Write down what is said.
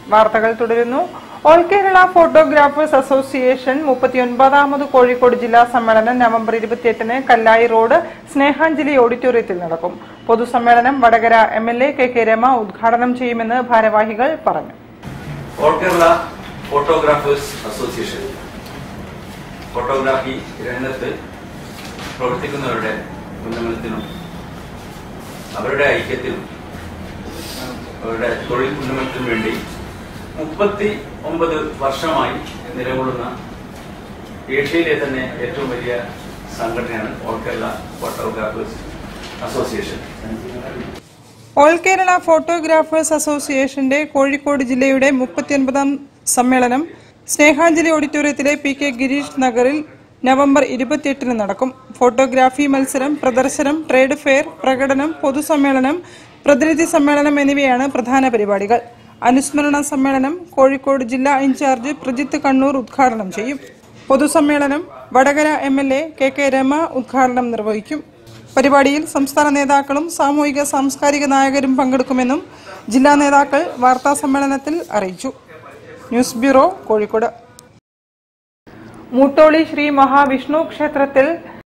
വാർത്തകൾ തുടരുന്നു all Kerala photographers association മുപ്പത്തിയൊൻപതാമത് കോഴിക്കോട് ജില്ലാ സമ്മേളനം നവംബർ ഇരുപത്തിയെട്ടിന് കല്ലായി റോഡ് സ്നേഹാഞ്ജലി ഓഡിറ്റോറിയത്തിൽ നടക്കും പൊതുസമ്മേളനം Vadakara M L A K K Rama ഉദ്ഘാടനം ചെയ്യുമെന്ന് ഭാരവാഹികൾ പറഞ്ഞു all Kerala photographers association photography രംഗത്ത് പ്രവർത്തിക്കുന്നവരുടെ ഉന്നമനത്തിനും അവരുടെ ഐക്യത്തിനും അവരുടെ തൊഴിൽ ഉന്നമനത്തിനും വേണ്ടി മുപ്പത്തി ഒമ്പത് വർഷമായി നിലകൊള്ളുന്ന ഏഷ്യയിലെ തന്നെ ഏറ്റവും വലിയ സംഘടനയാണ് all Kerala photographers association all Kerala photographers അസോസിയേഷന്റെ കോഴിക്കോട് ജില്ലയുടെ മുപ്പത്തിയൊൻപതാം സമ്മേളനം സ്നേഹാഞ്ജലി ഓഡിറ്റോറിയത്തിലെ പി കെ ഗിരീഷ് നഗറിൽ നവംബർ ഇരുപത്തിയെട്ടിന് നടക്കും ഫോട്ടോഗ്രാഫി മത്സരം പ്രദർശനം ട്രേഡ് ഫെയർ പ്രകടനം പൊതുസമ്മേളനം പ്രതിനിധി സമ്മേളനം എന്നിവയാണ് പ്രധാന പരിപാടികൾ അനുസ്മരണ സമ്മേളനം കോഴിക്കോട് ജില്ലാ ഇൻചാർജ് പ്രജിത്ത് കണ്ണൂർ ഉദ്ഘാടനം ചെയ്യും പൊതുസമ്മേളനം Vadakara M L A K K Rama ഉദ്ഘാടനം നിർവഹിക്കും പരിപാടിയിൽ സംസ്ഥാന നേതാക്കളും സാമൂഹിക സാംസ്കാരിക നായകരും പങ്കെടുക്കുമെന്നും ജില്ലാ നേതാക്കൾ വാർത്താ സമ്മേളനത്തിൽ അറിയിച്ചു ന്യൂസ് ബ്യൂറോ കോഴിക്കോട് മൂട്ടോളി ശ്രീ മഹാവിഷ്ണു ക്ഷേത്രത്തിൽ